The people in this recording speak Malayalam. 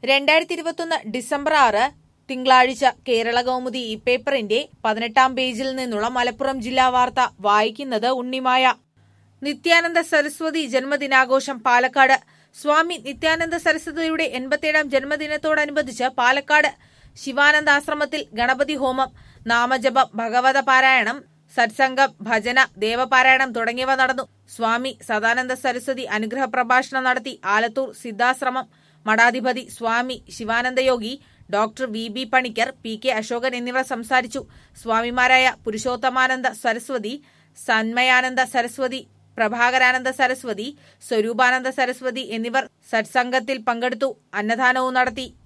രണ്ടായിരത്തി ഇരുപത്തൊന്ന് ഡിസംബർ ആറ് തിങ്കളാഴ്ച കേരള കൗമുദി ഈ പേപ്പറിന്റെ പതിനെട്ടാം പേജിൽ നിന്നുള്ള മലപ്പുറം ജില്ലാ വാർത്ത വായിക്കുന്നത് ഉണ്ണിമായ നിത്യാനന്ദ സരസ്വതി ജന്മദിനാഘോഷം പാലക്കാട് സ്വാമി നിത്യാനന്ദ സരസ്വതിയുടെ എൺപത്തിയേഴാം ജന്മദിനത്തോടനുബന്ധിച്ച് പാലക്കാട് ശിവാനന്ദ ആശ്രമത്തിൽ ഗണപതി ഹോമം നാമജപം ഭഗവത പാരായണം സത്സംഗം ഭജന ദേവപാരായണം തുടങ്ങിയവ നടന്നു സ്വാമി സദാനന്ദ സരസ്വതി അനുഗ്രഹ പ്രഭാഷണം നടത്തി ആലത്തൂർ സിദ്ധാശ്രമം മഠാധിപതി Swami Sivanandayogi doctor V B Panicker P K Ashokan എന്നിവർ സംസാരിച്ചു സ്വാമിമാരായ പുരുഷോത്തമാനന്ദ സരസ്വതി സന്മയാനന്ദ സരസ്വതി പ്രഭാകരാനന്ദ സരസ്വതി സ്വരൂപാനന്ദ സരസ്വതി എന്നിവർ സത്സംഗത്തിൽ പങ്കെടുത്തു അന്നദാനവും നടത്തി